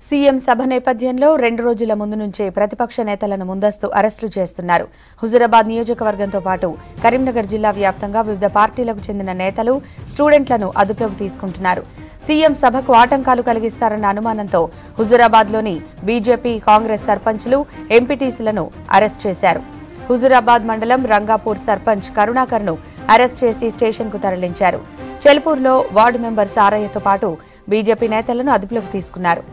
CM సభ నేపథ్యంలో రెండు రోజుల ముందు నుంచే ప్రతిపక్ష నేతలను ముందస్తు అరెస్టులు చేస్తున్నారు హుజురాబాద్ నియోజకవర్గంతో పాటు కరీంనగర్ జిల్లా వ్యాప్తంగా వివిధ పార్టీలకు చెందిన నేతలు స్టూడెంట్లను అదుపులోకి తీసుకుంటున్నారు సీఎం సభకు ఆటంకాలు కలిగిస్తారన్న అనుమానంతో హుజురాబాద్లోని బీజేపీ కాంగ్రెస్ సర్పంచ్లు ఎంపీటీసీలను అరెస్ట్ చేశారు హుజురాబాద్ మండలం రంగాపూర్ సర్పంచ్ కరుణాకర్ను అరెస్ట్ చేసి స్టేషన్కు తరలించారు చెల్పూర్లో వార్డు మెంబర్ సారయ్యతో పాటు బీజేపీ నేతలను అదుపులోకి తీసుకున్నారు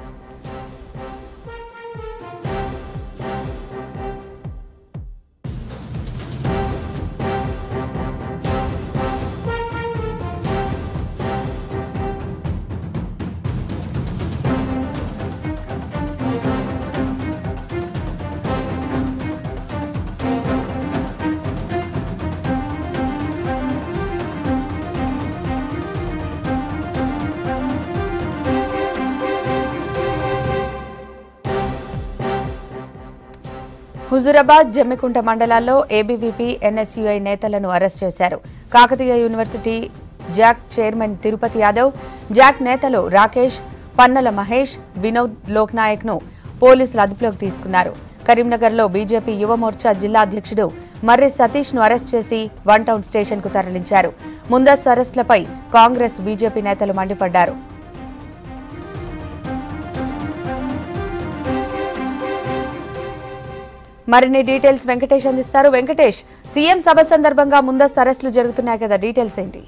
హుజురాబాద్ జమ్మికుంట మండలాల్లో ఏబీవీపీ ఎన్ఎస్యుఐ నేతలను అరెస్ట్ చేశారు Kakatiya university JAC chairman Tirupati Yadav JAC నేతలు రాకేష్ పన్నల మహేష్ వినోద్ లోక్నాయక్ ను పోలీసులు అదుపులోకి తీసుకున్నారు కరీంనగర్లో బీజేపీ యువమోర్చా జిల్లా అధ్యక్షుడు మర్రి సతీష్ ను అరెస్ట్ చేసి వన్ టౌన్ స్టేషన్ కు తరలించారు ముందస్తు అరెస్టులపై కాంగ్రెస్ బీజేపీ నేతలు మండిపడ్డారు మరిన్ని డీటెయిల్స్ వెంకటేష్ అందిస్తారు వెంకటేష్ సీఎం సభ సందర్భంగా ముందస్తు అరెస్టులు జరుగుతున్నాయి కదా డీటెయిల్స్ ఏంటి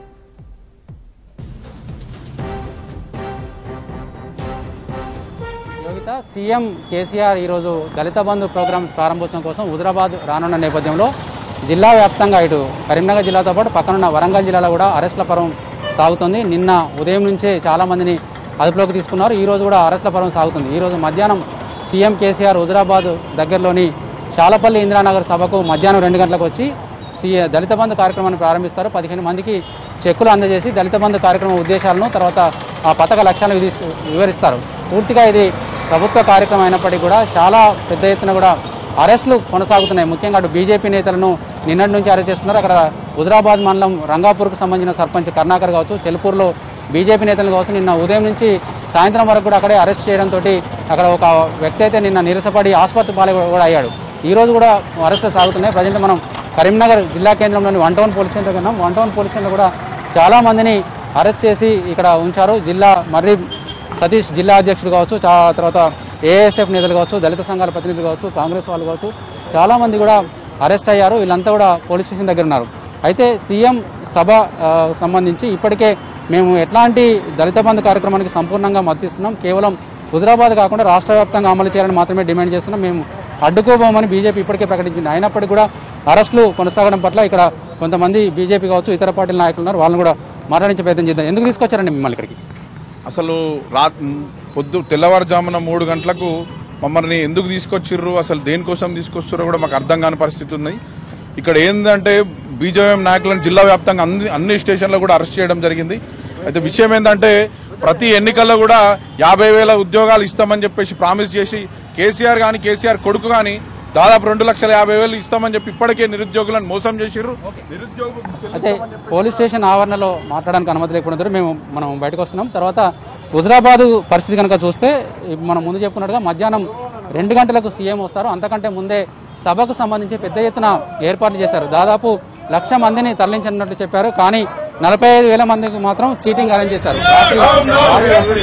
యోగిత సీఎం కేసీఆర్ ఈరోజు దళిత బంధు ప్రోగ్రాం ప్రారంభోత్సవం కోసం హుజరాబాద్ రానున్న నేపథ్యంలో జిల్లా వ్యాప్తంగా ఇటు కరీంనగర్ జిల్లాతో పాటు పక్కనున్న వరంగల్ జిల్లాలో కూడా అరెస్టుల పర్వం సాగుతుంది నిన్న ఉదయం నుంచే చాలా మందిని అదుపులోకి తీసుకున్నారు ఈ రోజు కూడా అరెస్టుల పర్వం సాగుతుంది ఈ రోజు మధ్యాహ్నం సీఎం కేసీఆర్ హుజరాబాద్ దగ్గరలోని శాలపల్లి ఇందిరానగర్ సభకు మధ్యాహ్నం రెండు గంటలకు వచ్చి సీ దళిత బంధు కార్యక్రమాన్ని ప్రారంభిస్తారు పదిహేను మందికి చెక్కులు అందజేసి దళిత బంధు కార్యక్రమం ఉద్దేశాలను తర్వాత ఆ పథక లక్ష్యాలను విధి వివరిస్తారు పూర్తిగా ఇది ప్రభుత్వ కార్యక్రమం అయినప్పటికీ కూడా చాలా పెద్ద ఎత్తున కూడా అరెస్టులు కొనసాగుతున్నాయి ముఖ్యంగా అటు బీజేపీ నేతలను నిన్నటి నుంచి అరెస్ట్ చేస్తున్నారు అక్కడ హుజరాబాద్ మండలం రంగాపూర్కు సంబంధించిన సర్పంచ్ కర్ణాకర్ కావచ్చు చెలుపూర్లో బీజేపీ నేతలు కావచ్చు నిన్న ఉదయం నుంచి సాయంత్రం వరకు కూడా అక్కడే అరెస్ట్ చేయడంతో అక్కడ ఒక వ్యక్తి అయితే నిన్న నిరసపడి ఆసుపత్రి పాలు కూడా అయ్యాడు ఈ రోజు కూడా అరెస్టులు సాగుతున్నాయి ప్రజెంట్ మనం కరీంనగర్ జిల్లా కేంద్రంలోని వన్ టౌన్ పోలీస్ స్టేషన్ కన్నాం వన్ టౌన్ పోలీస్ స్టేషన్లో కూడా చాలా మందిని అరెస్ట్ చేసి ఇక్కడ ఉంచారు జిల్లా మర్రి సతీష్ జిల్లా అధ్యక్షుడు కావచ్చు చా- తర్వాత ఏఎస్ఎఫ్ నేతలు కావచ్చు దళిత సంఘాల ప్రతినిధులు కావచ్చు కాంగ్రెస్ వాళ్ళు కావచ్చు చాలా మంది కూడా అరెస్ట్ అయ్యారు వీళ్ళంతా కూడా పోలీస్ స్టేషన్ దగ్గర ఉన్నారు అయితే సీఎం సభ ఆ, సంబంధించి ఇప్పటికే మేము ఎట్లాంటి దళిత బంధు కార్యక్రమానికి సంపూర్ణంగా మద్దతిస్తున్నాం కేవలం హుజరాబాద్ కాకుండా రాష్ట్ర వ్యాప్తంగా అమలు చేయాలని మాత్రమే డిమాండ్ చేస్తున్నాం మేము అడ్డుకోబోమని బీజేపీ ఇప్పటికే ప్రకటించింది అయినప్పటికీ కూడా అరెస్టులు కొనసాగడం పట్ల ఇక్కడ కొంతమంది బీజేపీ కావచ్చు ఇతర పార్టీల నాయకులు ఉన్నారు వాళ్ళని కూడా మాట్లాడించే ప్రయత్నం చేద్దాం ఎందుకు తీసుకొచ్చారండి మిమ్మల్ని ఇక్కడికి అసలు రా పొద్దు తెల్లవారుజామున మూడు గంటలకు మమ్మల్ని ఎందుకు తీసుకొచ్చిర్రు అసలు దేనికోసం తీసుకొచ్చారో కూడా మాకు అర్థం కాని పరిస్థితి ఉంది ఇక్కడ ఏంటంటే బీజేఎం నాయకులను జిల్లా వ్యాప్తంగా అన్ని అన్ని స్టేషన్లో కూడా అరెస్ట్ చేయడం జరిగింది అయితే విషయం ఏంటంటే ప్రతి ఎన్నికల్లో కూడా యాభై వేల ఉద్యోగాలు ఇస్తామని చెప్పేసి ప్రామిస్ చేసి కేసీఆర్ కానీ కేసీఆర్ కొడుకు కానీ దాదాపు రెండు లక్షల యాభై వేలు ఇస్తామని చెప్పి ఇప్పటికే నిరుద్యోగులను మోసం చేసిర్రు నిరుద్యోగులు అయితే పోలీస్ స్టేషన్ ఆవరణలో మాట్లాడడానికి అనుమతి లేకుండా మేము మనం బయటకు వస్తున్నాం తర్వాత హుజరాబాద్ పరిస్థితి కనుక చూస్తే ఇప్పుడు మనం ముందు చెప్పుకున్నట్టుగా మధ్యాహ్నం రెండు గంటలకు సీఎం వస్తారు అంతకంటే ముందే సభకు సంబంధించి పెద్ద ఎత్తున ఏర్పాట్లు చేశారు దాదాపు లక్ష మందిని తరలించినట్లు చెప్పారు కానీ నలభై ఐదు వేల మందికి మాత్రం సీటింగ్ అరేంజ్ చేశారు రాత్రి ఆరు గంటలకు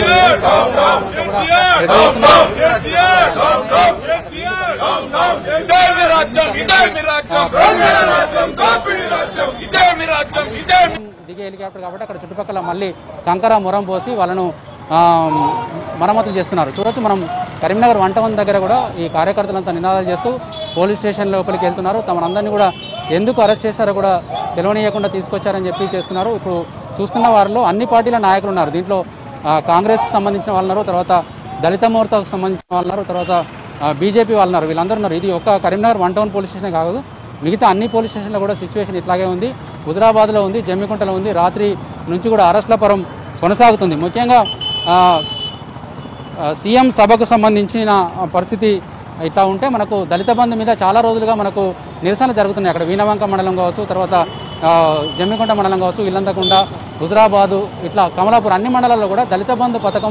కూడా పెద్ద ఎత్తున ఇదే మీ రాజ్యం ఇదే మీ రాజ్యం దోపిడీ రాజ్యం ఇదే మీ రాజ్యం ఇదే మీ దిగే హెలికాప్టర్ కాబట్టి అక్కడ చుట్టుపక్కల మళ్ళీ కంకర మురం పోసి వాళ్ళను ఆ, మరమ్మతులు చేస్తున్నారు చూడొచ్చు మనం కరీంనగర్ వంట వన్ దగ్గర కూడా ఈ కార్యకర్తలంతా నినాదాలు చేస్తూ పోలీస్ స్టేషన్ లోపలికి వెళ్తున్నారు తమనందరినీ కూడా ఎందుకు అరెస్ట్ చేశారో కూడా తెలియనీయకుండా తీసుకొచ్చారని చెప్పి చేస్తున్నారు ఇప్పుడు చూస్తున్న వారిలో అన్ని పార్టీల నాయకులు ఉన్నారు దీంట్లో ఆ, కాంగ్రెస్కి సంబంధించిన వాళ్ళు ఉన్నారు తర్వాత దళిత మోర్చాకు సంబంధించిన వాళ్ళు ఉన్నారు తర్వాత బీజేపీ వాళ్ళు ఉన్నారు వీళ్ళందరూ ఉన్నారు ఇది ఒక Karimnagar one town police station కాదు మిగతా అన్ని పోలీస్ స్టేషన్లో కూడా సిచ్యువేషన్ ఇట్లాగే ఉంది హుదరాబాద్లో ఉంది జమ్మికుంటలో ఉంది రాత్రి నుంచి కూడా అరెస్టుల పరం కొనసాగుతుంది ముఖ్యంగా ఆ, ఆ, సీఎం సభకు సంబంధించిన ఆ, పరిస్థితి ఇట్లా ఉంటే మనకు దళిత బంధు మీద చాలా రోజులుగా మనకు నిరసన జరుగుతున్నాయి అక్కడ వీణవంక మండలం కావచ్చు తర్వాత ఆ, జమ్మికుంట మండలం కావచ్చు ఇల్లంతకుండ హుజరాబాదు ఇట్లా కమలాపూర్ అన్ని మండలాల్లో కూడా దళిత బంధు పథకం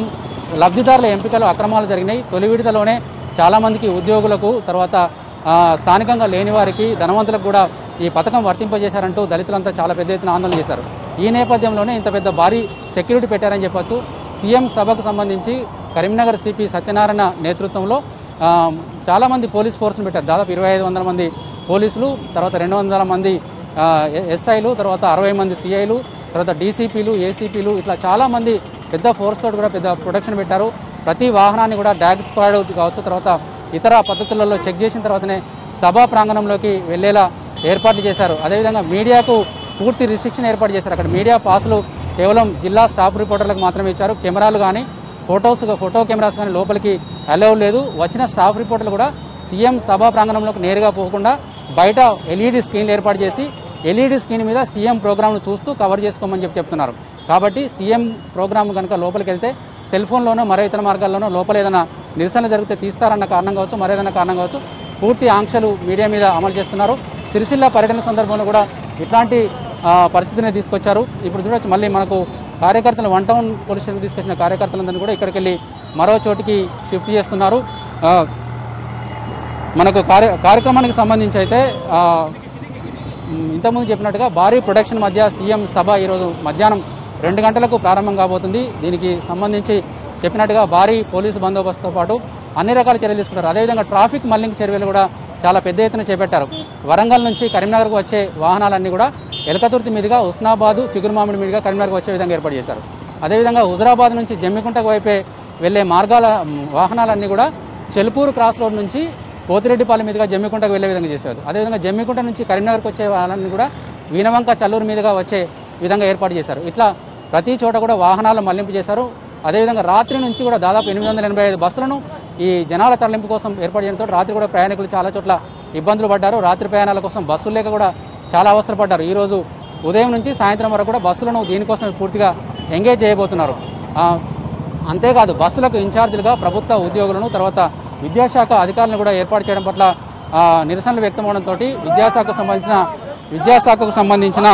లబ్ధిదారుల ఎంపికలో అక్రమాలు జరిగినాయి తొలి విడతలోనే చాలామందికి ఉద్యోగులకు తర్వాత ఆ, స్థానికంగా లేని వారికి ధనవంతులకు కూడా ఈ పథకం వర్తింపజేశారంటూ దళితులంతా చాలా పెద్ద ఎత్తున ఆందోళన చేశారు ఈ నేపథ్యంలోనే ఇంత పెద్ద భారీ సెక్యూరిటీ పెట్టారని చెప్పొచ్చు సీఎం సభకు సంబంధించి కరీంనగర్ సిపి సత్యనారాయణ నేతృత్వంలో ఆ, చాలామంది పోలీస్ ఫోర్స్ని పెట్టారు దాదాపు ఇరవై ఐదు వందల మంది పోలీసులు తర్వాత రెండు వందల మంది ఆ, ఎ- ఎస్ఐలు తర్వాత అరవై మంది సిఐలు తర్వాత డీసీపీలు ఏసీపీలు ఇట్లా చాలామంది పెద్ద ఫోర్స్ తోటి కూడా పెద్ద ప్రొటెక్షన్ పెట్టారు ప్రతి వాహనాన్ని కూడా డాగ్ స్క్వాడ్ కావచ్చు తర్వాత ఇతర పద్ధతులలో చెక్ చేసిన తర్వాతనే సభా ప్రాంగణంలోకి వెళ్ళేలా ఏర్పాట్లు చేశారు అదేవిధంగా మీడియాకు పూర్తి రిస్ట్రిక్షన్ ఏర్పాటు చేశారు అక్కడ మీడియా పాసులు కేవలం జిల్లా స్టాఫ్ రిపోర్టర్లకు మాత్రమే ఇచ్చారు కెమెరాలు కానీ ఫొటోస్ ఫోటో కెమెరాస్ కానీ లోపలికి అలౌ లేదు వచ్చిన స్టాఫ్ రిపోర్టర్లు కూడా సీఎం సభా ప్రాంగణంలోకి నేరుగా పోకుండా బయట ఎల్ఈడి స్క్రీన్లు ఏర్పాటు చేసి ఎల్ఈడి స్క్రీన్ మీద సీఎం ప్రోగ్రామ్ను చూస్తూ కవర్ చేసుకోమని చెప్పి చెప్తున్నారు కాబట్టి సీఎం ప్రోగ్రామ్ కనుక లోపలికి వెళ్తే సెల్ ఫోన్లోనో మరో ఇతర మార్గాల్లోనో లోపల ఏదైనా నిరసన జరిగితే తీస్తారన్న కారణం కావచ్చు మరేదైనా కారణం కావచ్చు పూర్తి ఆంక్షలు మీడియా మీద అమలు చేస్తున్నారు సిరిసిల్ల పర్యటన సందర్భంలో కూడా ఇట్లాంటి ఆ, పరిస్థితిని తీసుకొచ్చారు ఇప్పుడు చూడొచ్చు మళ్ళీ మనకు కార్యకర్తలు వన్ టౌన్ పోలీస్ స్టేషన్కి తీసుకొచ్చిన కార్యకర్తలందరినీ కూడా ఇక్కడికి వెళ్ళి మరో చోటికి షిఫ్ట్ చేస్తున్నారు ఆ, మనకు కార్య కార్యక్రమానికి సంబంధించి అయితే ఆ, మ్, ఇంతకుముందు చెప్పినట్టుగా భారీ ప్రొడక్షన్ మధ్య సీఎం సభ ఈరోజు మధ్యాహ్నం రెండు గంటలకు ప్రారంభం కాబోతుంది దీనికి సంబంధించి చెప్పినట్టుగా భారీ పోలీసు బందోబస్తుతో పాటు అన్ని రకాల చర్యలు తీసుకుంటారు అదేవిధంగా ట్రాఫిక్ మల్లింగ్ చర్యలు కూడా చాలా పెద్ద ఎత్తున చేపట్టారు వరంగల్ నుంచి కరీంనగర్కు వచ్చే వాహనాలన్నీ కూడా ఎలకతుర్తి మీదుగా ఉస్నాబాదు చిగురుమామిడి మీదుగా కరీంనగర్కు వచ్చే విధంగా ఏర్పాటు చేశారు అదేవిధంగా హుజరాబాద్ నుంచి జమ్మికుంటకు వైపే వెళ్లే మార్గాల మ్, వాహనాలన్నీ కూడా చెలుపూరు క్రాస్ రోడ్ నుంచి పోతిరెడ్డిపాలెం మీదుగా జమ్మికుంటకు వెళ్లే విధంగా చేశారు అదేవిధంగా జమ్మికుంట నుంచి కరీంనగర్కి వచ్చే వాళ్ళని కూడా వీనవంక చల్లూరు మీదుగా వచ్చే విధంగా ఏర్పాటు చేశారు ఇట్లా ప్రతి చోట కూడా వాహనాలు మళ్లింపు చేశారు అదేవిధంగా రాత్రి నుంచి కూడా దాదాపు ఎనిమిది వందల ఎనభై ఐదు బస్సులను ఈ జనాల తరలింపు కోసం ఏర్పాటు చేయడంతో రాత్రి కూడా ప్రయాణికులు చాలా చోట్ల ఇబ్బందులు పడ్డారు రాత్రి ప్రయాణాల కోసం బస్సులు లేక కూడా చాలా అవస్థలు పడ్డారు ఈరోజు ఉదయం నుంచి సాయంత్రం వరకు కూడా బస్సులను దీనికోసం పూర్తిగా ఎంగేజ్ చేయబోతున్నారు ఆ, అంతేకాదు బస్సులకు ఇన్ఛార్జీలుగా ప్రభుత్వ ఉద్యోగులను తర్వాత విద్యాశాఖ అధికారులను కూడా ఏర్పాటు చేయడం పట్ల ఆ, నిరసనలు వ్యక్తమవడంతో విద్యాశాఖకు సంబంధించిన విద్యాశాఖకు సంబంధించిన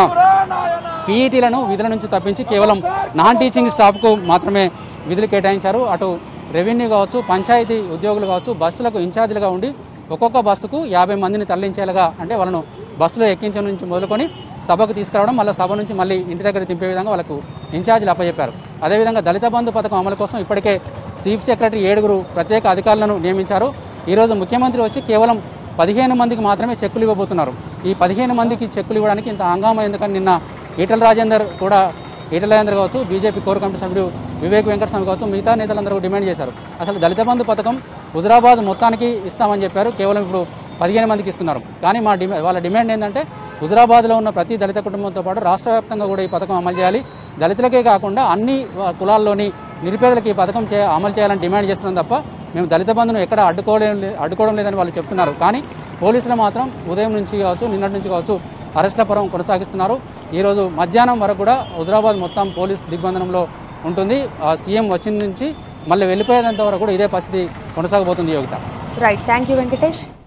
పీఈటీలను విధుల నుంచి తప్పించి కేవలం నాన్ టీచింగ్ స్టాఫ్కు మాత్రమే విధులు కేటాయించారు అటు రెవెన్యూ కావచ్చు పంచాయతీ ఉద్యోగులు కావచ్చు బస్సులకు ఇన్ఛార్జీలుగా ఉండి ఒక్కొక్క బస్సుకు యాభై మందిని తరలించేలాగా అంటే వాళ్ళను బస్సులో ఎక్కించడం నుంచి మొదలుకొని సభకు తీసుకురావడం మళ్ళీ సభ నుంచి మళ్ళీ ఇంటి దగ్గర దింపే విధంగా వాళ్ళకు ఇన్ఛార్జీలు అప్పచెప్పారు అదేవిధంగా దళిత బంధు పథకం అమలు కోసం ఇప్పటికే చీఫ్ సెక్రటరీ ఏడుగురు ప్రత్యేక అధికారులను నియమించారు ఈరోజు ముఖ్యమంత్రి వచ్చి కేవలం పదిహేను మందికి మాత్రమే చెక్కులు ఇవ్వబోతున్నారు ఈ పదిహేను మందికి చెక్కులు ఇవ్వడానికి ఇంత హంగామా ఎందుకని నిన్న ఈటల రాజేందర్ కూడా ఈటల రాజేందర్ కావచ్చు బీజేపీ కోర్ కమిటీ సభ్యుడు వివేక్ వెంకటస్వామి కావచ్చు మిగతా నేతలందరూ డిమాండ్ చేశారు అసలు దళిత బంధు పథకం హుజరాబాద్ మొత్తానికి ఇస్తామని చెప్పారు కేవలం ఇప్పుడు పదిహేను మందికి ఇస్తున్నారు కానీ మా డిమా వాళ్ళ డిమాండ్ ఏంటంటే హుజరాబాద్లో ఉన్న ప్రతి దళిత కుటుంబంతో పాటు రాష్ట్ర వ్యాప్తంగా కూడా ఈ పథకం అమలు చేయాలి దళితులకే కాకుండా అన్ని ఆ, కులాల్లోని నిరుపేదలకు ఈ పథకం చే అమలు చేయాలని డిమాండ్ చేస్తున్నాం తప్ప మేము దళిత బంధును ఎక్కడ అడ్డుకోవడం లే- అడ్డుకోవడం లేదని వాళ్ళు చెప్తున్నారు కానీ పోలీసులు మాత్రం ఉదయం నుంచి కావచ్చు నిన్నటి నుంచి కావచ్చు అరెస్ట్ల పరం కొనసాగిస్తున్నారు ఈరోజు మధ్యాహ్నం వరకు కూడా హుజరాబాద్ మొత్తం పోలీస్ దిగ్బంధనంలో ఉంటుంది ఆ సీఎం వచ్చిన నుంచి మళ్ళీ వెళ్ళిపోయేంత వరకు కూడా ఇదే పరిస్థితి కొనసాగబోతుంది Yogita right thank you Venkatesh